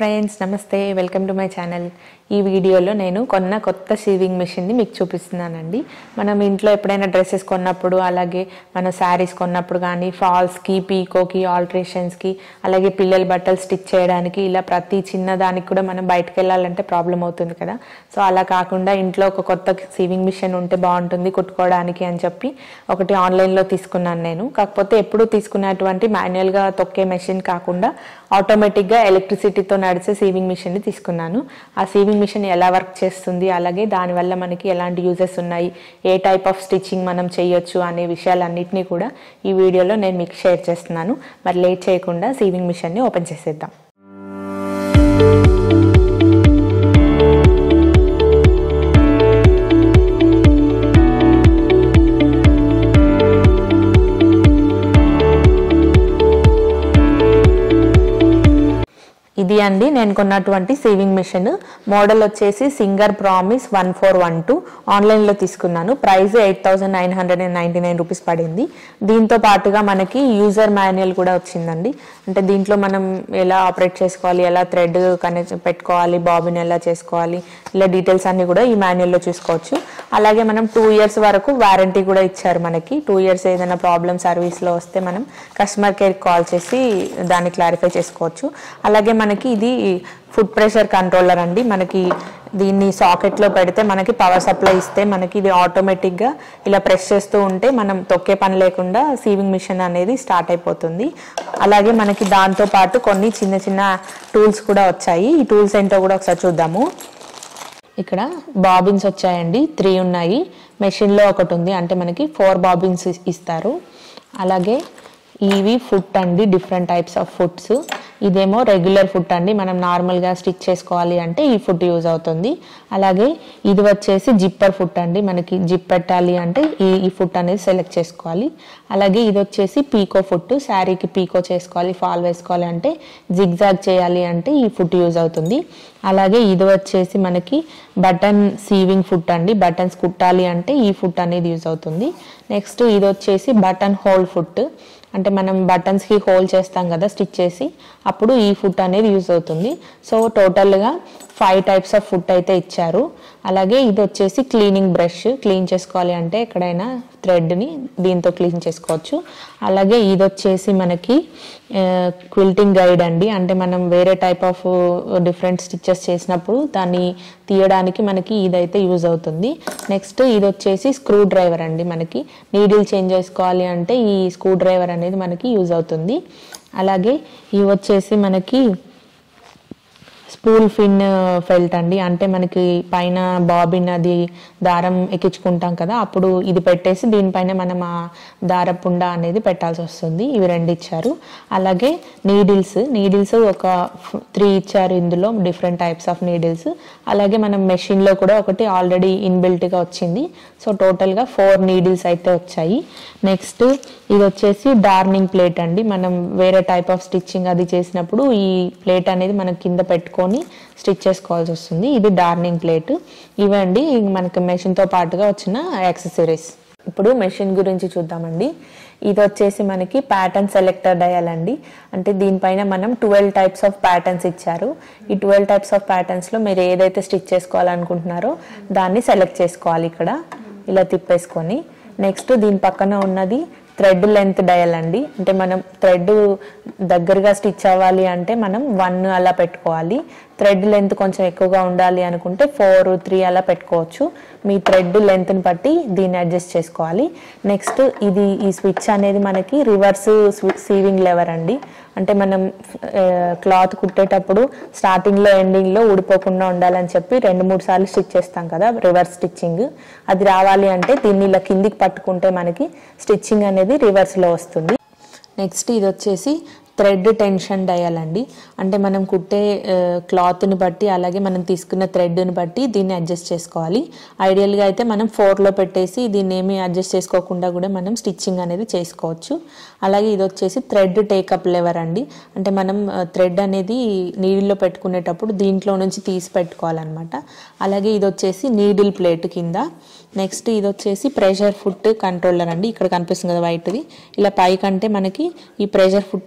friends నమస్తే welcome to my channel ఈ వీడియోలో నేను కొన్న కొత్త సీవింగ్ మిషన్ని మీకు చూపిస్తున్నానండి మనం ఇంట్లో ఎప్పుడైనా డ్రెస్సెస్ కొన్నప్పుడు అలాగే మన శారీస్ కొన్నప్పుడు కానీ ఫాల్స్కి పీకోకి ఆల్ట్రేషన్స్కి అలాగే పిల్లల బట్టలు స్టిచ్ చేయడానికి ఇలా ప్రతి చిన్న దానికి కూడా మనం బయటకు వెళ్ళాలంటే ప్రాబ్లం అవుతుంది కదా సో అలా కాకుండా ఇంట్లో ఒక కొత్త సీవింగ్ మిషన్ ఉంటే బాగుంటుంది కుట్టుకోవడానికి అని చెప్పి ఒకటి ఆన్లైన్లో తీసుకున్నాను నేను కాకపోతే ఎప్పుడు తీసుకున్నటువంటి మాన్యువల్గా తొక్కే మెషిన్ కాకుండా ఆటోమేటిక్గా ఎలక్ట్రిసిటీతో నడిచే సీవింగ్ మిషన్ని తీసుకున్నాను ఆ సీవింగ్ మిషన్ ఎలా వర్క్ చేస్తుంది అలాగే దానివల్ల మనకి ఎలాంటి యూజెస్ ఉన్నాయి ఏ టైప్ ఆఫ్ స్టిచ్చింగ్ మనం చేయొచ్చు అనే విషయాలన్నింటినీ కూడా ఈ వీడియోలో నేను మీకు షేర్ చేస్తున్నాను మరి లేట్ చేయకుండా సీవింగ్ మిషన్ని ఓపెన్ చేసేద్దాం ఇది అండి నేను కొన్నటువంటి సేవింగ్ మిషన్ మోడల్ వచ్చేసి Singer promise one four one two ఆన్లైన్లో తీసుకున్నాను price eight thousand nine hundred and ninety nine rupees పడింది దీంతో పాటుగా మనకి యూజర్ మాన్యువల్ కూడా వచ్చిందండి అంటే దీంట్లో మనం ఎలా ఆపరేట్ చేసుకోవాలి ఎలా థ్రెడ్ కనెక్ట్ పెట్టుకోవాలి బాబిన్ ఎలా చేసుకోవాలి ఇలా డీటెయిల్స్ అన్ని కూడా ఈ మాన్యువల్లో చూసుకోవచ్చు అలాగే మనం టూ ఇయర్స్ వరకు వారంటీ కూడా ఇచ్చారు మనకి టూ ఇయర్స్ ఏదైనా ప్రాబ్లమ్ సర్వీస్లో వస్తే మనం కస్టమర్ కేర్కి కాల్ చేసి దాన్ని క్లారిఫై చేసుకోవచ్చు అలాగే మనకి ఇది ఫుడ్ ప్రెషర్ కంట్రోలర్ అండి మనకి దీన్ని సాకెట్లో పెడితే మనకి పవర్ సప్లై ఇస్తే మనకి ఇది ఆటోమేటిక్గా ఇలా ప్రెస్ చేస్తూ ఉంటే మనం తొక్కే పని లేకుండా సీవింగ్ మిషన్ అనేది స్టార్ట్ అయిపోతుంది అలాగే మనకి దాంతో పాటు కొన్ని చిన్న చిన్న టూల్స్ కూడా వచ్చాయి ఈ టూల్స్ ఏంటో కూడా ఒకసారి చూద్దాము ఇక్కడ బాబిన్స్ వచ్చాయండి త్రీ ఉన్నాయి మెషిన్లో ఒకటి ఉంది అంటే మనకి ఫోర్ బాబిన్స్ ఇస్తారు అలాగే ఇవి ఫుట్ అండి డిఫరెంట్ టైప్స్ ఆఫ్ ఫుట్స్ ఇదేమో రెగ్యులర్ ఫుట్ అండి మనం నార్మల్గా స్టిచ్ చేసుకోవాలి అంటే ఈ ఫుట్ యూజ్ అవుతుంది అలాగే ఇది వచ్చేసి జిప్పర్ ఫుట్ అండి మనకి జిప్ పెట్టాలి అంటే ఈ ఈ ఫుట్ అనేది సెలెక్ట్ చేసుకోవాలి అలాగే ఇది వచ్చేసి పీకో ఫుట్ శారీకి పీకో చేసుకోవాలి ఫాల్ వేసుకోవాలి అంటే జిగ్జాగ్ చేయాలి అంటే ఈ ఫుట్ యూజ్ అవుతుంది అలాగే ఇది వచ్చేసి మనకి బటన్ సీవింగ్ ఫుట్ అండి బటన్స్ కుట్టాలి అంటే ఈ ఫుట్ అనేది యూజ్ అవుతుంది నెక్స్ట్ ఇది వచ్చేసి బటన్ హోల్ ఫుట్ అంటే మనం బటన్స్కి హోల్ చేస్తాం కదా స్టిచ్ చేసి అప్పుడు ఈ ఫుట్ అనేది యూజ్ అవుతుంది సో టోటల్గా ఫైవ్ టైప్స్ ఆఫ్ ఫుట్ అయితే ఇచ్చారు అలాగే ఇది వచ్చేసి క్లీనింగ్ బ్రష్ క్లీన్ చేసుకోవాలి అంటే ఎక్కడైనా థ్రెడ్ని దీంతో క్లీన్ చేసుకోవచ్చు అలాగే ఇది వచ్చేసి మనకి క్విల్టింగ్ గైడ్ అండి అంటే మనం వేరే టైప్ ఆఫ్ డిఫరెంట్ స్టిచెస్ చేసినప్పుడు దాన్ని తీయడానికి మనకి ఇదైతే యూజ్ అవుతుంది నెక్స్ట్ ఇది వచ్చేసి స్క్రూ డ్రైవర్ అండి మనకి నీడిల్ చేంజ్ చేసుకోవాలి అంటే ఈ స్క్రూ డ్రైవర్ అనేది మనకి యూజ్ అవుతుంది అలాగే ఇవి వచ్చేసి మనకి స్పూల్ ఫిన్ ఫెల్ట్ అండి అంటే మనకి పైన బాబిన్ అది దారం ఎక్కించుకుంటాం కదా అప్పుడు ఇది పెట్టేసి దీనిపైన మనం ఆ దారపుండ అనేది పెట్టాల్సి వస్తుంది ఇవి రెండు ఇచ్చారు అలాగే నీడిల్స్ నీడిల్స్ ఒక త్రీ ఇచ్చారు ఇందులో డిఫరెంట్ టైప్స్ ఆఫ్ నీడిల్స్ అలాగే మనం మెషిన్లో కూడా ఒకటి ఆల్రెడీ ఇన్బిల్ట్గా వచ్చింది సో టోటల్గా ఫోర్ నీడిల్స్ అయితే వచ్చాయి నెక్స్ట్ ఇది వచ్చేసి డార్నింగ్ ప్లేట్ అండి మనం వేరే టైప్ ఆఫ్ స్టిచ్చింగ్ అది చేసినప్పుడు ఈ ప్లేట్ అనేది మనం కింద పెట్టుకొని స్టిచ్ చేసుకోవాల్సి వస్తుంది ఇది డార్నింగ్ ప్లేట్ ఇవండి మనకి మెషిన్తో పాటుగా వచ్చిన యాక్సెసరీస్ ఇప్పుడు మెషిన్ గురించి చూద్దామండి ఇది వచ్చేసి మనకి ప్యాటర్న్ సెలెక్టర్ డయల్ అండి అంటే దీనిపైన మనం ట్వెల్వ్ టైప్స్ ఆఫ్ ప్యాటర్న్స్ ఇచ్చారు ఈ ట్వెల్వ్ టైప్స్ ఆఫ్ ప్యాటర్న్స్లో మీరు ఏదైతే స్టిచ్ చేసుకోవాలనుకుంటున్నారో దాన్ని సెలెక్ట్ చేసుకోవాలి ఇక్కడ ఇలా తిప్పేసుకొని నెక్స్ట్ దీని పక్కన ఉన్నది థ్రెడ్ లెంత్ డయల్ అండి అంటే మనం థ్రెడ్ దగ్గరగా స్టిచ్ అవ్వాలి అంటే మనం వన్ అలా పెట్టుకోవాలి థ్రెడ్ లెంత్ కొంచెం ఎక్కువగా ఉండాలి అనుకుంటే ఫోర్ త్రీ అలా పెట్టుకోవచ్చు మీ థ్రెడ్ లెంత్ని బట్టి దీన్ని అడ్జస్ట్ చేసుకోవాలి నెక్స్ట్ ఇది ఈ స్విచ్ అనేది మనకి రివర్స్ సీవింగ్ లెవర్ అండి అంటే మనం క్లాత్ కుట్టేటప్పుడు స్టార్టింగ్లో ఎండింగ్లో ఊడిపోకుండా ఉండాలని చెప్పి రెండు మూడు సార్లు స్టిచ్ చేస్తాం కదా రివర్స్ స్టిచ్చింగ్ అది రావాలి అంటే దీన్ని ఇలా కిందికి పట్టుకుంటే మనకి స్టిచ్చింగ్ అనేది రివర్స్లో వస్తుంది నెక్స్ట్ ఇది వచ్చేసి థ్రెడ్ టెన్షన్ డయల్ అండి అంటే మనం కుట్టే క్లాత్ని బట్టి అలాగే మనం తీసుకున్న థ్రెడ్ని బట్టి దీన్ని అడ్జస్ట్ చేసుకోవాలి ఐడియల్గా అయితే మనం ఫోర్లో పెట్టేసి దీన్ని ఏమీ అడ్జస్ట్ చేసుకోకుండా కూడా మనం స్టిచ్చింగ్ అనేది చేసుకోవచ్చు అలాగే ఇది వచ్చేసి థ్రెడ్ టేకప్ లెవర్ అండి అంటే మనం థ్రెడ్ అనేది నీడిల్లో పెట్టుకునేటప్పుడు దీంట్లో నుంచి తీసి పెట్టుకోవాలన్నమాట అలాగే ఇది వచ్చేసి నీడిల్ ప్లేట్ కింద నెక్స్ట్ ఇది వచ్చేసి ప్రెషర్ ఫుట్ కంట్రోలర్ అండి ఇక్కడ కనిపిస్తుంది కదా వైట్ది ఇలా పైకంటే మనకి ఈ ప్రెషర్ ఫుట్ అనేది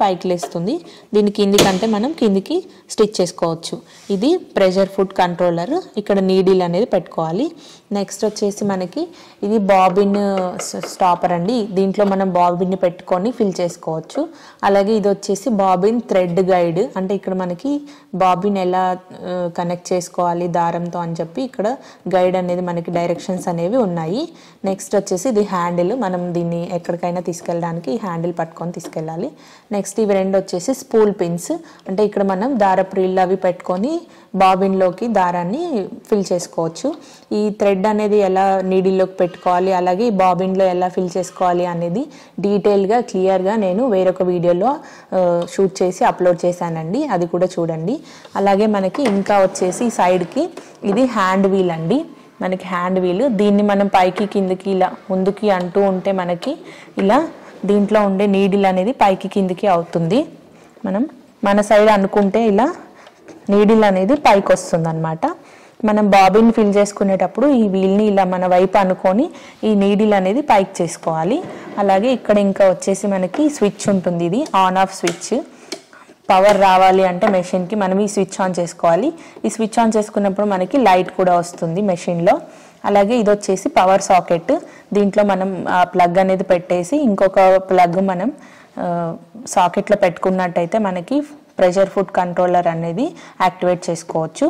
పైకి లేస్తుంది దీని కిందికంటే మనం కిందికి స్టిచ్ చేసుకోవచ్చు ఇది ప్రెషర్ ఫుడ్ కంట్రోలర్ ఇక్కడ నీడిల్ అనేది పెట్టుకోవాలి నెక్స్ట్ వచ్చేసి మనకి ఇది బాబిన్ స్టాపర్ అండి దీంట్లో మనం బాబిన్ని పెట్టుకొని ఫిల్ చేసుకోవచ్చు అలాగే ఇది వచ్చేసి బాబిన్ థ్రెడ్ గైడ్ అంటే ఇక్కడ మనకి బాబిన్ ఎలా కనెక్ట్ చేసుకోవాలి దారంతో అని చెప్పి ఇక్కడ గైడ్ అనేది మనకి డైరెక్షన్స్ అనేవి ఉన్నాయి నెక్స్ట్ వచ్చేసి ఇది హ్యాండిల్ మనం దీన్ని ఎక్కడికైనా తీసుకెళ్ళడానికి ఈ హ్యాండిల్ పట్టుకొని తీసుకెళ్ళాలి నెక్స్ట్ ఇవి రెండు వచ్చేసి స్పూల్ పిన్స్ అంటే ఇక్కడ మనం దారపు రీళ్ళు అవి పెట్టుకొని బాబిన్లోకి దారాన్ని ఫిల్ చేసుకోవచ్చు ఈ థ్రెడ్ అనేది ఎలా నీడిల్లోకి పెట్టుకోవాలి అలాగే ఈ బాబిన్లో ఎలా ఫిల్ చేసుకోవాలి అనేది డీటెయిల్గా క్లియర్గా నేను వేరొక వీడియోలో ఆ, షూట్ చేసి అప్లోడ్ చేశానండి అది కూడా చూడండి అలాగే మనకి ఇంకా వచ్చేసి సైడ్కి ఇది హ్యాండ్ వీల్ అండి మనకి హ్యాండ్ వీల్ దీన్ని మనం పైకి కిందకి ఇలా ముందుకి అంటూ ఉంటే మనకి ఇలా దీంట్లో ఉండే నీడిల్ అనేది పైకి కిందికి అవుతుంది మనం మన సైడ్ అనుకుంటే ఇలా నీడిల్ అనేది పైకి వస్తుంది అనమాట మనం బాబిన్ ఫిల్ చేసుకునేటప్పుడు ఈ వీల్ని ఇలా మన వైపు అనుకొని ఈ నీడిల్ అనేది పైకి చేసుకోవాలి అలాగే ఇక్కడ ఇంకా వచ్చేసి మనకి స్విచ్ ఉంటుంది ఇది ఆన్ ఆఫ్ స్విచ్ పవర్ రావాలి అంటే మెషిన్కి మనం ఈ స్విచ్ ఆన్ చేసుకోవాలి ఈ స్విచ్ ఆన్ చేసుకున్నప్పుడు మనకి లైట్ కూడా వస్తుంది మెషిన్లో అలాగే ఇది వచ్చేసి పవర్ సాకెట్ దీంట్లో మనం ఆ ప్లగ్ అనేది పెట్టేసి ఇంకొక ప్లగ్ మనం సాకెట్లో పెట్టుకున్నట్టయితే మనకి ప్రెషర్ ఫుడ్ కంట్రోలర్ అనేది యాక్టివేట్ చేసుకోవచ్చు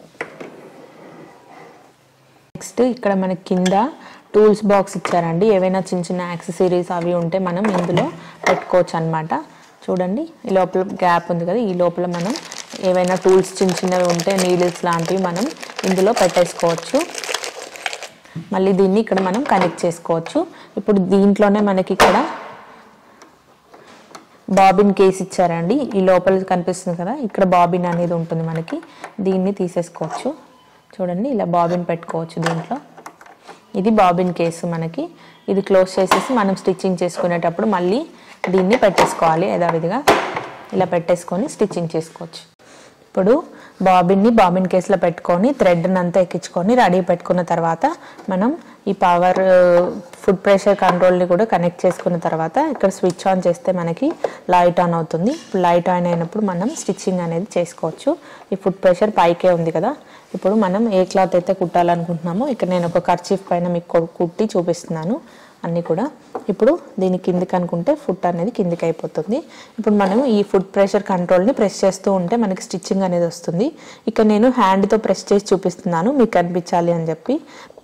నెక్స్ట్ ఇక్కడ మనకి కింద టూల్స్ బాక్స్ ఇచ్చారండి ఏవైనా చిన్న చిన్న యాక్సెసరీస్ అవి ఉంటే మనం ఇందులో పెట్టుకోవచ్చు అనమాట చూడండి ఈ లోపల గ్యాప్ ఉంది కదా ఈ లోపల మనం ఏవైనా టూల్స్ చిన్న చిన్నవి ఉంటే నీడిల్స్ లాంటివి మనం ఇందులో పెట్టేసుకోవచ్చు మళ్ళీ దీన్ని ఇక్కడ మనం కనెక్ట్ చేసుకోవచ్చు ఇప్పుడు దీంట్లోనే మనకి ఇక్కడ బాబిన్ కేస్ ఇచ్చారండి ఈ లోపల కనిపిస్తుంది కదా ఇక్కడ బాబిన్ అనేది ఉంటుంది మనకి దీన్ని తీసేసుకోవచ్చు చూడండి ఇలా బాబిన్ పెట్టుకోవచ్చు దీంట్లో ఇది బాబిన్ కేసు మనకి ఇది క్లోజ్ చేసేసి మనం స్టిచ్చింగ్ చేసుకునేటప్పుడు మళ్ళీ దీన్ని పెట్టేసుకోవాలి యథావిధిగా ఇలా పెట్టేసుకొని స్టిచ్చింగ్ చేసుకోవచ్చు ఇప్పుడు బాబిన్ని బాబిన్ కేసులో పెట్టుకొని థ్రెడ్ని అంతా ఎక్కించుకొని రెడీ పెట్టుకున్న తర్వాత మనం ఈ పవర్ ఫుడ్ ప్రెషర్ కంట్రోల్ని కూడా కనెక్ట్ చేసుకున్న తర్వాత ఇక్కడ స్విచ్ ఆన్ చేస్తే మనకి లైట్ ఆన్ అవుతుంది లైట్ ఆన్ అయినప్పుడు మనం స్టిచ్చింగ్ అనేది చేసుకోవచ్చు ఈ ఫుడ్ ప్రెషర్ పైకే ఉంది కదా ఇప్పుడు మనం ఏ క్లాత్ అయితే కుట్టాలనుకుంటున్నామో ఇక్కడ నేను ఒక కర్చీఫ్ పైన మీకు కు- కుట్టి చూపిస్తున్నాను అన్నీ కూడా ఇప్పుడు దీని కిందికి అనుకుంటే ఫుట్ అనేది కిందికి అయిపోతుంది ఇప్పుడు మనం ఈ ఫుడ్ ప్రెషర్ కంట్రోల్ని ప్రెస్ చేస్తూ ఉంటే మనకి స్టిచ్చింగ్ అనేది వస్తుంది ఇక్కడ నేను హ్యాండ్తో ప్రెస్ చేసి చూపిస్తున్నాను మీకు కనిపించాలి అని చెప్పి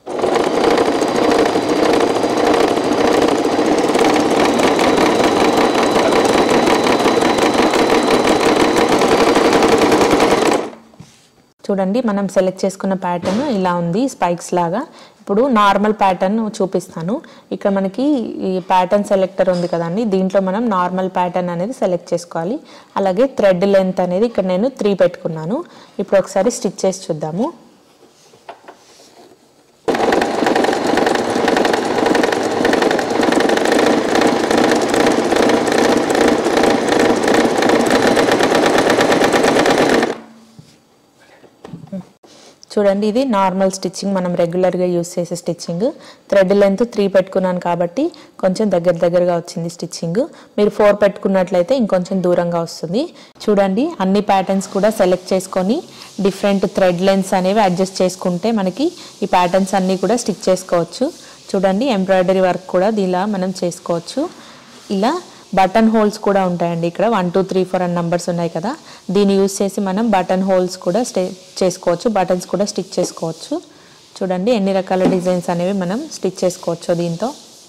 చూడండి మనం సెలెక్ట్ చేసుకున్న ప్యాటర్న్ ఇలా ఉంది స్పైక్స్ లాగా ఇప్పుడు నార్మల్ ప్యాటర్న్ చూపిస్తాను ఇక్కడ మనకి ఈ ప్యాటర్న్ సెలెక్టర్ ఉంది కదండి దీంట్లో మనం నార్మల్ ప్యాటర్న్ అనేది సెలెక్ట్ చేసుకోవాలి అలాగే థ్రెడ్ లెంత్ అనేది ఇక్కడ నేను త్రీ పెట్టుకున్నాను ఇప్పుడు ఒకసారి స్టిచ్ చేసి చూద్దాము చూడండి ఇది నార్మల్ స్టిచ్చింగ్ మనం రెగ్యులర్గా యూస్ చేసే స్టిచ్చింగ్ థ్రెడ్ లెంత్ త్రీ పెట్టుకున్నాను కాబట్టి కొంచెం దగ్గర దగ్గరగా వచ్చింది స్టిచ్చింగ్ మీరు ఫోర్ పెట్టుకున్నట్లయితే ఇంకొంచెం దూరంగా వస్తుంది చూడండి అన్ని ప్యాటర్న్స్ కూడా సెలెక్ట్ చేసుకొని డిఫరెంట్ థ్రెడ్ లెంత్స్ అనేవి అడ్జస్ట్ చేసుకుంటే మనకి ఈ ప్యాటర్న్స్ అన్నీ కూడా స్టిచ్ చేసుకోవచ్చు చూడండి ఎంబ్రాయిడరీ వర్క్ కూడా ఇలా మనం చేసుకోవచ్చు ఇలా బటన్ హోల్స్ కూడా ఉంటాయండి ఇక్కడ one two three four and numbers ఉన్నాయి కదా దీన్ని యూస్ చేసి మనం బటన్ హోల్స్ కూడా స్టే చేసుకోవచ్చు బటన్స్ కూడా స్టిచ్ చేసుకోవచ్చు చూడండి ఎన్ని రకాల డిజైన్స్ అనేవి మనం స్టిచ్ చేసుకోవచ్చు దీంతో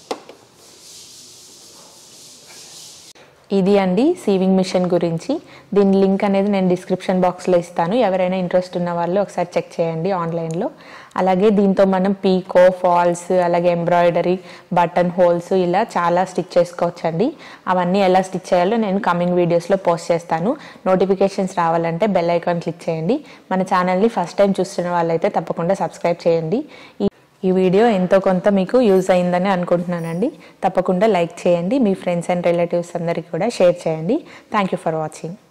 ఇది అండి సీవింగ్ మిషన్ గురించి దీని లింక్ అనేది నేను డిస్క్రిప్షన్ బాక్స్లో ఇస్తాను ఎవరైనా ఇంట్రెస్ట్ ఉన్న వాళ్ళు ఒకసారి చెక్ చేయండి ఆన్లైన్లో అలాగే దీంతో మనం పీకో ఫాల్స్ అలాగే ఎంబ్రాయిడరీ బటన్ హోల్స్ ఇలా చాలా స్టిచ్ చేసుకోవచ్చండి అవన్నీ ఎలా స్టిచ్ చేయాలో నేను కమింగ్ వీడియోస్లో పోస్ట్ చేస్తాను నోటిఫికేషన్స్ రావాలంటే బెల్ ఐకాన్ క్లిక్ చేయండి మన ఛానల్ని ఫస్ట్ టైం చూస్తున్న వాళ్ళైతే తప్పకుండా సబ్స్క్రైబ్ చేయండి ఈ ఈ వీడియో ఎంతో కొంత మీకు యూజ్ అయిందని అనుకుంటున్నానండి తప్పకుండా లైక్ చేయండి మీ ఫ్రెండ్స్ అండ్ రిలేటివ్స్ అందరికీ కూడా షేర్ చేయండి థ్యాంక్ యూ ఫర్ వాచింగ్